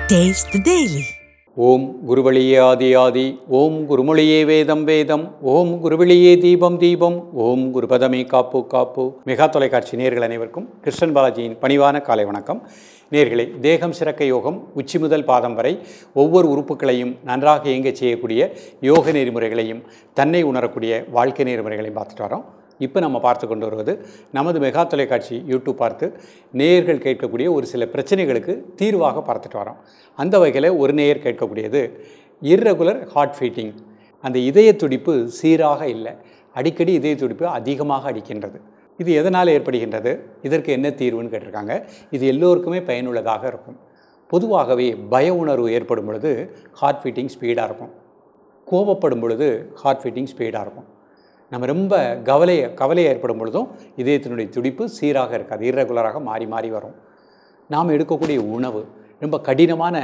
Taste the Daily. ஓம் குருவழியே ஆதி ஆதி ஓம் குருமொழியே வேதம் வேதம் ஓம் குருவழியே தீபம் தீபம் ஓம் குருபதமே காப்பு காப்பு மெகா தொலைக்காட்சி நேர்கள் அனைவருக்கும் கிருஷ்ணன் பாலாஜியின் பணிவான காலை வணக்கம் நேர்களே தேகம் சிறக்க யோகம் உச்சி முதல் பாதம் வரை ஒவ்வொரு உறுப்புகளையும் நன்றாக இயங்கச் செய்யக்கூடிய யோக நெறிமுறைகளையும் தன்னை உணரக்கூடிய வாழ்க்கை நெறிமுறைகளையும் பார்த்துட்டு வரோம் இப்போ நம்ம பார்த்து கொண்டு வருவது நமது மெகா தொலைக்காட்சி யூடியூப் பார்த்து நேயர்கள் கேட்கக்கூடிய ஒரு சில பிரச்சனைகளுக்கு தீர்வாக பார்த்துட்டு வரோம் அந்த வகையில் ஒரு நேயர் கேட்கக்கூடியது இர்ரெகுலர் ஹார்ட் ஃபீட்டிங் அந்த இதய துடிப்பு சீராக இல்லை அடிக்கடி இதய துடிப்பு அதிகமாக அடிக்கின்றது இது எதனால் ஏற்படுகின்றது இதற்கு என்ன தீர்வுன்னு கேட்டிருக்காங்க இது எல்லோருக்குமே பயனுள்ளதாக இருக்கும் பொதுவாகவே பய உணர்வு ஏற்படும் பொழுது ஹார்ட் ஃபீட்டிங் ஸ்பீடாக இருக்கும் கோபப்படும் பொழுது ஹார்ட் ஃபீட்டிங் ஸ்பீடாக இருக்கும் நம்ம ரொம்ப கவலை கவலை ஏற்படும் பொழுதும் இதயத்தினுடைய துடிப்பு சீராக இருக்காது இர்ரெகுலராக மாறி மாறி வரும் நாம் எடுக்கக்கூடிய உணவு ரொம்ப கடினமான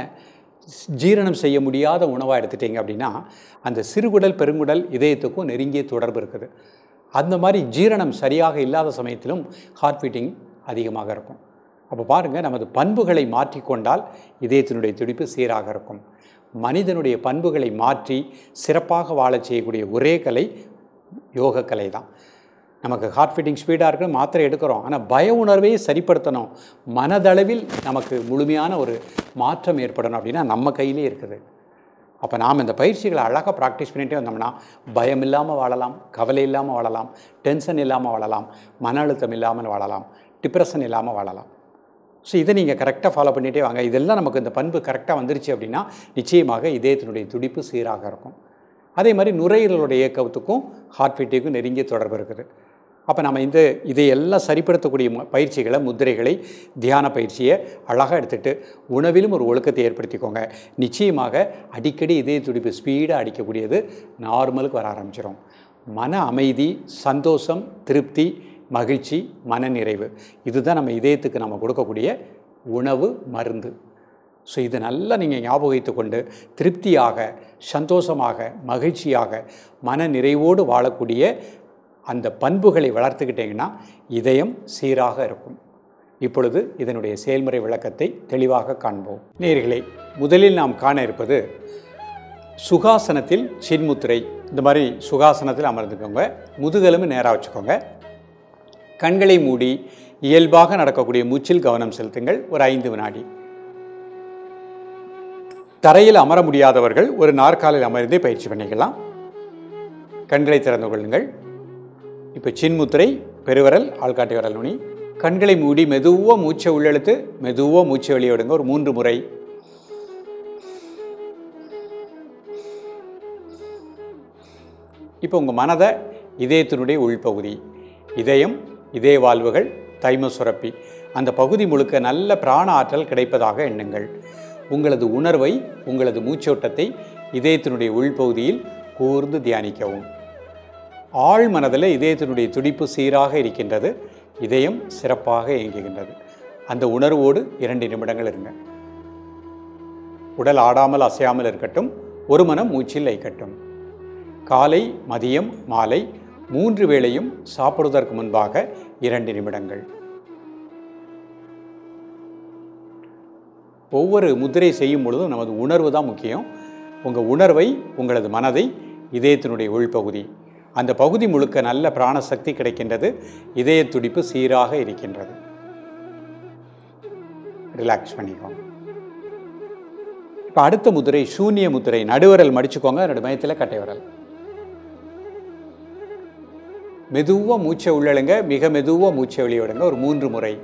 ஜீரணம் செய்ய முடியாத உணவாக எடுத்துட்டீங்க அப்படின்னா அந்த சிறுகுடல் பெருங்குடல் இதயத்துக்கும் நெருங்கிய தொடர்பு இருக்குது அந்த மாதிரி ஜீரணம் சரியாக இல்லாத சமயத்திலும் ஹார்ட் பீட்டிங் அதிகமாக இருக்கும் அப்போ பாருங்கள் நமது பண்புகளை மாற்றிக்கொண்டால் இதயத்தினுடைய துடிப்பு சீராக இருக்கும் மனிதனுடைய பண்புகளை மாற்றி சிறப்பாக வாழச் செய்யக்கூடிய ஒரே கலை யோக கலை தான் நமக்கு ஹார்ட் ஃபீட்டிங் ஸ்பீடாக இருக்குன்னு மாத்திரை எடுக்கிறோம் ஆனால் பய உணர்வை சரிப்படுத்தணும் மனதளவில் நமக்கு முழுமையான ஒரு மாற்றம் ஏற்படணும் அப்படின்னா நம்ம கையிலே இருக்குது அப்போ நாம் இந்த பயிற்சிகளை அழகாக ப்ராக்டிஸ் பண்ணிகிட்டே வந்தோம்னா பயம் இல்லாமல் வாழலாம் கவலை இல்லாமல் வாழலாம் டென்ஷன் இல்லாமல் வாழலாம் மன அழுத்தம் இல்லாமல் வாழலாம் டிப்ரெஷன் இல்லாமல் வாழலாம் ஸோ இதை நீங்கள் கரெக்டாக ஃபாலோ பண்ணிகிட்டே வாங்க இதெல்லாம் நமக்கு இந்த பண்பு கரெக்டாக வந்துருச்சு அப்படின்னா நிச்சயமாக இதயத்தினுடைய துடிப்பு சீராக இருக்கும் அதே மாதிரி நுரையீரலுடைய இயக்கத்துக்கும் ஹார்ட் பீட்டுக்கும் நெருங்கிய தொடர்பு இருக்குது அப்போ நம்ம இந்த இதையெல்லாம் சரிப்படுத்தக்கூடிய மு- பயிற்சிகளை முத்திரைகளை தியான பயிற்சியை அழகாக எடுத்துகிட்டு உணவிலும் ஒரு ஒழுக்கத்தை ஏற்படுத்திக்கோங்க நிச்சயமாக அடிக்கடி இதய துடிப்பு ஸ்பீடாக அடிக்கக்கூடியது நார்மலுக்கு வர ஆரம்பிச்சிடும் மன அமைதி சந்தோஷம் திருப்தி மகிழ்ச்சி மனநிறைவு இதுதான் நம்ம இதயத்துக்கு நம்ம கொடுக்கக்கூடிய உணவு மருந்து ஸோ இதை நல்லா நீங்கள் ஞாபகம் வைத்துக் கொண்டு திருப்தியாக சந்தோஷமாக மகிழ்ச்சியாக மன நிறைவோடு வாழக்கூடிய அந்த பண்புகளை வளர்த்துக்கிட்டிங்கன்னா இதயம் சீராக இருக்கும் இப்பொழுது இதனுடைய செயல்முறை விளக்கத்தை தெளிவாக காண்போம் நேயர்களே முதலில் நாம் காண இருப்பது சுகாசனத்தில் சின்முத்திரை இந்த மாதிரி சுகாசனத்தில் அமர்ந்துக்கோங்க முதுகெலும்பு நேராக வச்சுக்கோங்க கண்களை மூடி இயல்பாக நடக்கக்கூடிய மூச்சில் கவனம் செலுத்துங்கள் ஒரு ஐந்து வினாடி தரையில் அமர முடியாதவர்கள் ஒரு நாற்காலில் அமர்ந்தே பயிற்சி பண்ணிக்கலாம் கண்களை திறந்து கொள்ளுங்கள் இப்போ சின்முத்திரை பெருவரல் ஆள்காட்டி வரல் நுனி கண்களை மூடி மெதுவாக மூச்சை உள்ளெழுத்து மெதுவாக மூச்சை வெளியே விடுங்க ஒரு மூன்று முறை இப்போ உங்கள் மனதை இதயத்தினுடைய உள்பகுதி இதயம் இதய வாழ்வுகள் தைம சுரப்பி அந்த பகுதி முழுக்க நல்ல பிராண ஆற்றல் கிடைப்பதாக எண்ணுங்கள் உங்களது உணர்வை உங்களது மூச்சோட்டத்தை இதயத்தினுடைய உள்பகுதியில் கூர்ந்து தியானிக்கவும் ஆழ் மனதில் இதயத்தினுடைய துடிப்பு சீராக இருக்கின்றது இதயம் சிறப்பாக இயங்குகின்றது அந்த உணர்வோடு இரண்டு நிமிடங்கள் இருங்க உடல் ஆடாமல் அசையாமல் இருக்கட்டும் ஒரு மனம் மூச்சில் லைக்கட்டும் காலை மதியம் மாலை மூன்று வேளையும் சாப்பிடுவதற்கு முன்பாக இரண்டு நிமிடங்கள் ஒவ்வொரு முத்திரை செய்யும் பொழுதும் நமது உணர்வு தான் முக்கியம் உங்கள் உணர்வை உங்களது மனதை இதயத்தினுடைய உள்பகுதி அந்த பகுதி முழுக்க நல்ல பிராணசக்தி கிடைக்கின்றது இதய துடிப்பு சீராக இருக்கின்றது ரிலாக்ஸ் பண்ணிக்கோங்க இப்போ அடுத்த முதிரை சூன்ய முதிரை நடுவரல் மடிச்சுக்கோங்க ரெண்டு மயத்தில் கட்டை விரல் மெதுவாக மூச்சை உள்ளழுங்க மிக மெதுவாக மூச்சை வெளியே விடுங்க ஒரு மூன்று முறை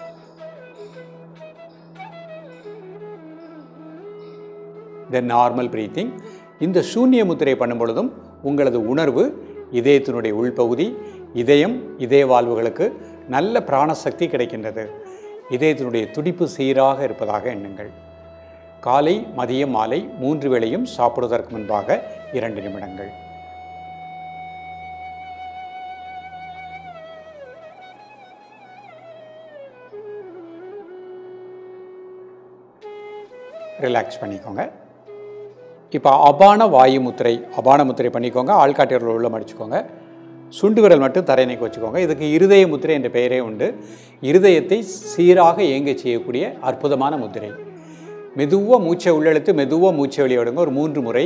தென் நார்மல் பிரீத்திங் இந்த சூன்ய முத்திரை பண்ணும் பொழுதும் உங்களது உணர்வு இதயத்தினுடைய உள்பகுதி இதயம் இதய வாழ்வுகளுக்கு நல்ல பிராணசக்தி கிடைக்கின்றது இதயத்தினுடைய துடிப்பு சீராக இருப்பதாக எண்ணுங்கள் காலை மதியம் மாலை மூன்று வேளையும் சாப்பிடுவதற்கு முன்பாக இரண்டு நிமிடங்கள் ரிலாக்ஸ் பண்ணிக்கோங்க இப்போ அபான வாயு முத்திரை அபான முத்திரை பண்ணிக்கோங்க ஆள்காட்டி விரல் உள்ள மடிச்சுக்கோங்க சுண்டு விரல் மட்டும் தரையினைக்கு வச்சுக்கோங்க இதுக்கு இருதய முத்திரை என்ற பெயரே உண்டு இருதயத்தை சீராக இயங்க செய்யக்கூடிய அற்புதமான முத்திரை மெதுவாக மூச்சை உள்ளெழுத்து மெதுவாக மூச்சை வெளியே விடுங்க ஒரு மூன்று முறை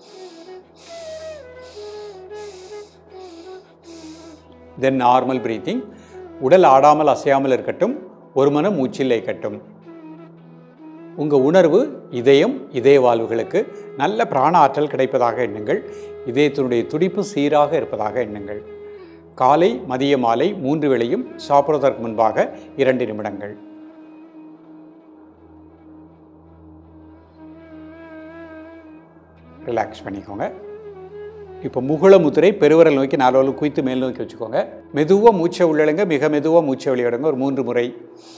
தென் நார்மல் பிரீத்திங் உடல் ஆடாமல் அசையாமல் இருக்கட்டும் ஒரு மனம் மூச்சில் இருக்கட்டும் உங்கள் உணர்வு இதயம் இதய வாழ்வுகளுக்கு நல்ல பிராண ஆற்றல் கிடைப்பதாக எண்ணுங்கள் இதயத்தினுடைய துடிப்பு சீராக இருப்பதாக எண்ணுங்கள் காலை மதிய மாலை மூன்று வேளையும் சாப்பிடுவதற்கு முன்பாக இரண்டு நிமிடங்கள் ரிலாக்ஸ் பண்ணிக்கோங்க இப்போ முகுள முத்திரை பெருவரல் நோக்கி நாலு குய்த்து மேல் நோக்கி வச்சுக்கோங்க மெதுவாக மூச்சை உள்ளழுங்க மிக மெதுவாக மூச்சை வெளியிடுங்க ஒரு மூன்று முறை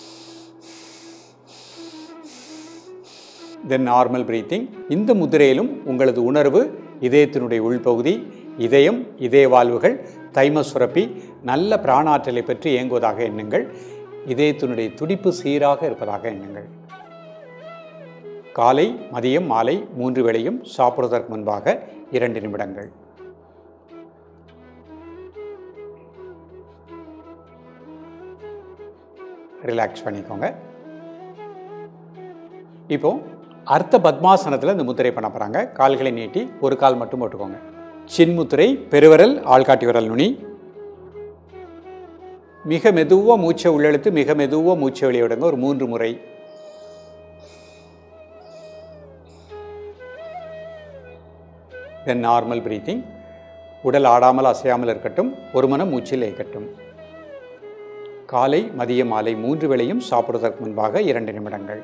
தென் நார்மல் பிரீத்திங் இந்த முதிரையிலும் உங்களது உணர்வு இதயத்தினுடைய உள்பகுதி இதயம் இதய வாழ்வுகள் தைம சுரப்பி நல்ல பிராணாற்றலை பற்றி இயங்குவதாக எண்ணுங்கள் இதயத்தினுடைய துடிப்பு சீராக இருப்பதாக எண்ணுங்கள் காலை மதியம் மாலை மூன்று வேளையும் சாப்பிடுவதற்கு முன்பாக இரண்டு நிமிடங்கள் ரிலாக்ஸ் பண்ணிக்கோங்க இப்போ அர்த்த பத்மாசனத்தில் இந்த முத்திரை பண்ண போகிறாங்க கால்களை நீட்டி ஒரு கால் மட்டும் போட்டுக்கோங்க சின்முத்திரை பெருவரல் ஆள்காட்டி விரல் நுனி மிக மெதுவாக மூச்சை உள்ளெழுத்து மிக மெதுவாக மூச்சை வெளியே விடுங்க ஒரு மூன்று முறை தென் நார்மல் பிரீத்திங் உடல் ஆடாமல் அசையாமல் இருக்கட்டும் ஒரு மனம் மூச்சில் இருக்கட்டும் காலை மதிய மாலை மூன்று வேளையும் சாப்பிடுவதற்கு முன்பாக இரண்டு நிமிடங்கள்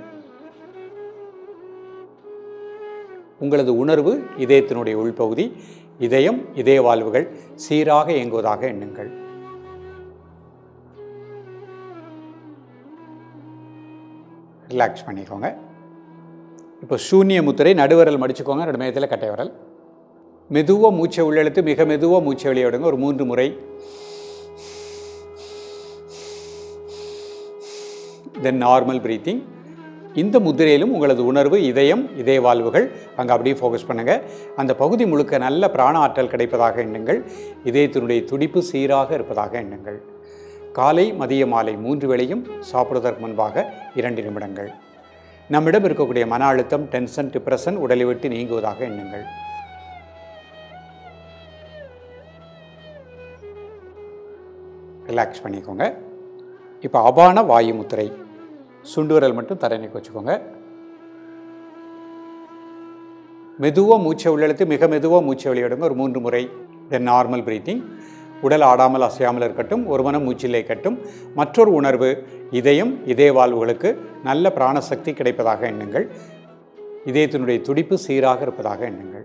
உங்களது உணர்வு இதயத்தினுடைய உள்பகுதி இதயம் இதய வாழ்வுகள் சீராக இயங்குவதாக எண்ணுங்கள் ரிலாக்ஸ் பண்ணிக்கோங்க இப்போ சூன்ய முத்திரை நடுவரல் மடிச்சுக்கோங்க ரெண்டு மையத்தில் கட்டை வரல் மெதுவாக மூச்சை உள்ளெழுத்து மிக மெதுவாக மூச்சை வெளியே விடுங்க ஒரு மூன்று முறை தென் நார்மல் பிரீத்திங் இந்த முத்திரையிலும் உங்களது உணர்வு இதயம் இதய வாழ்வுகள் அங்கே அப்படியே ஃபோக்கஸ் பண்ணுங்கள் அந்த பகுதி முழுக்க நல்ல பிராண ஆற்றல் கிடைப்பதாக எண்ணுங்கள் இதயத்தினுடைய துடிப்பு சீராக இருப்பதாக எண்ணுங்கள் காலை மதிய மாலை மூன்று வேளையும் சாப்பிடுவதற்கு முன்பாக இரண்டு நிமிடங்கள் நம்மிடம் இருக்கக்கூடிய மன அழுத்தம் டென்ஷன் டிப்ரெஷன் உடலை விட்டு நீங்குவதாக எண்ணுங்கள் ரிலாக்ஸ் பண்ணிக்கோங்க இப்போ அபான வாயு முத்திரை சுண்டு விரல் மட்டும் தரைநிக்கு வச்சுக்கோங்க மெதுவாக மூச்சை உள்ளெழுத்து மிக மெதுவாக மூச்சை வெளியிடுங்க ஒரு மூன்று முறை தென் நார்மல் பிரீத்திங் உடல் ஆடாமல் அசையாமல் இருக்கட்டும் ஒரு மனம் மூச்சிலே கட்டும் மற்றொரு உணர்வு இதயம் இதய வாழ்வுகளுக்கு நல்ல பிராணசக்தி கிடைப்பதாக எண்ணுங்கள் இதயத்தினுடைய துடிப்பு சீராக இருப்பதாக எண்ணுங்கள்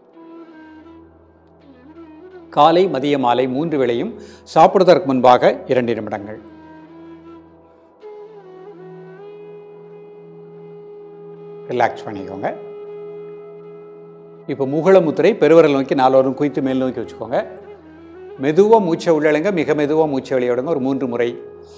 காலை மதிய மாலை மூன்று வேளையும் சாப்பிடுவதற்கு முன்பாக இரண்டு நிமிடங்கள் ரிலாக்ஸ் பண்ணிக்கோங்க இப்போ முகுள முத்திரை பெருவரல் நோக்கி நாலோரும் குய்த்து மேல் நோக்கி வச்சுக்கோங்க மெதுவாக மூச்சை உள்ளழுங்க மிக மெதுவாக மூச்சை வெளியிடுங்க ஒரு மூன்று முறை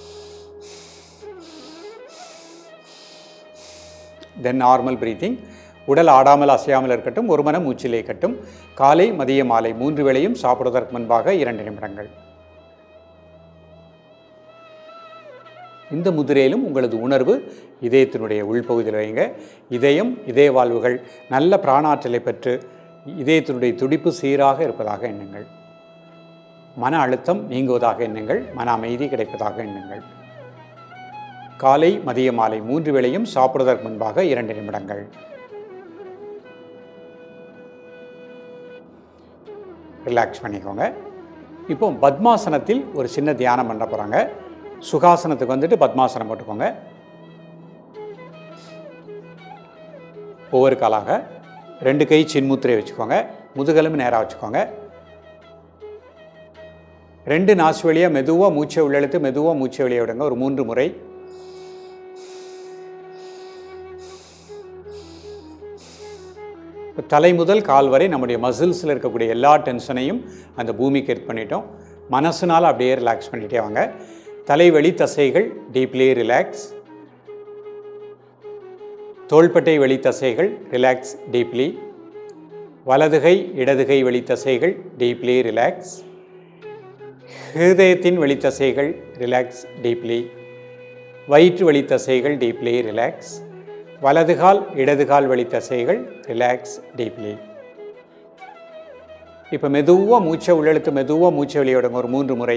தென் நார்மல் பிரீத்திங் உடல் ஆடாமல் அசையாமல் இருக்கட்டும் ஒரு மனம் மூச்சிலே கட்டும் காலை மதிய மாலை மூன்று வேளையும் சாப்பிடுவதற்கு முன்பாக இரண்டு நிமிடங்கள் இந்த முதிரையிலும் உங்களது உணர்வு இதயத்தினுடைய உள்பகுதியில் வைங்க இதயம் இதய வாழ்வுகள் நல்ல பிராணாற்றலை பெற்று இதயத்தினுடைய துடிப்பு சீராக இருப்பதாக எண்ணுங்கள் மன அழுத்தம் நீங்குவதாக எண்ணுங்கள் மன அமைதி கிடைப்பதாக எண்ணுங்கள் காலை மதிய மாலை மூன்று வேளையும் சாப்பிடுவதற்கு முன்பாக இரண்டு நிமிடங்கள் ரிலாக்ஸ் பண்ணிக்கோங்க இப்போ பத்மாசனத்தில் ஒரு சின்ன தியானம் பண்ண போகிறாங்க சுகாசனத்துக்கு வந்துட்டு பத்மாசனம் போட்டுக்கோங்க ஒவ்வொரு காலாக ரெண்டு கை சின்முத்திரை வச்சுக்கோங்க முதுகெலும்பு நேராக வச்சுக்கோங்க ரெண்டு நாசு வழியாக மெதுவாக மூச்சை உள்ளெழுத்து மெதுவாக மூச்சை வெளியே விடுங்க ஒரு மூன்று முறை இப்போ தலை முதல் கால் வரை நம்முடைய மசில்ஸில் இருக்கக்கூடிய எல்லா டென்ஷனையும் அந்த பூமிக்கு எட் பண்ணிட்டோம் மனசுனால் அப்படியே ரிலாக்ஸ் பண்ணிகிட்டே வாங்க தலைவெளி தசைகள் டீப்லி ரிலாக்ஸ் தோள்பட்டை வெளி தசைகள் ரிலாக்ஸ் டீப்லி வலதுகை இடதுகை வெளி தசைகள் டீப்லி ரிலாக்ஸ் ஹிருதயத்தின் வெளி தசைகள் ரிலாக்ஸ் டீப்லி வயிற்று வெளி தசைகள் டீப்லி ரிலாக்ஸ் வலது கால் இடது கால் வழி தசைகள் ரிலாக்ஸ் டீப்லி இப்போ மெதுவாக மூச்சை உள்ளெழுத்து மெதுவாக மூச்சை வெளியிடுங்க ஒரு மூன்று முறை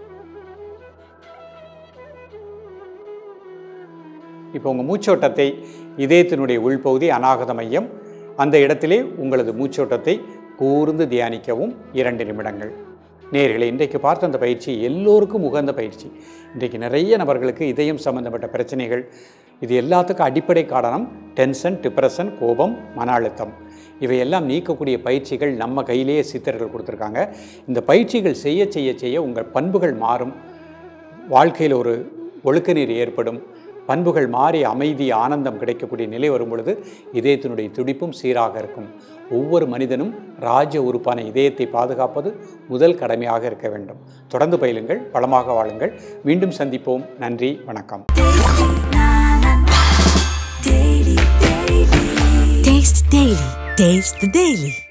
இப்போ உங்கள் மூச்சோட்டத்தை இதயத்தினுடைய உள்பகுதி அநாகத மையம் அந்த இடத்திலே உங்களது மூச்சோட்டத்தை கூர்ந்து தியானிக்கவும் இரண்டு நிமிடங்கள் நேர்களை இன்றைக்கு பார்த்த அந்த பயிற்சி எல்லோருக்கும் உகந்த பயிற்சி இன்றைக்கு நிறைய நபர்களுக்கு இதயம் சம்பந்தப்பட்ட பிரச்சனைகள் இது எல்லாத்துக்கும் அடிப்படை காரணம் டென்ஷன் டிப்ரெஷன் கோபம் மன அழுத்தம் இவையெல்லாம் நீக்கக்கூடிய பயிற்சிகள் நம்ம கையிலேயே சித்தர்கள் கொடுத்துருக்காங்க இந்த பயிற்சிகள் செய்ய செய்ய செய்ய உங்கள் பண்புகள் மாறும் வாழ்க்கையில் ஒரு ஒழுக்க நீர் ஏற்படும் பண்புகள் மாறி அமைதி ஆனந்தம் கிடைக்கக்கூடிய நிலை வரும் பொழுது இதயத்தினுடைய துடிப்பும் சீராக இருக்கும் ஒவ்வொரு மனிதனும் ராஜ உறுப்பான இதயத்தை பாதுகாப்பது முதல் கடமையாக இருக்க வேண்டும் தொடர்ந்து பயிலுங்கள் வளமாக வாழுங்கள் மீண்டும் சந்திப்போம் நன்றி வணக்கம் Taste Daily. Taste the Daily.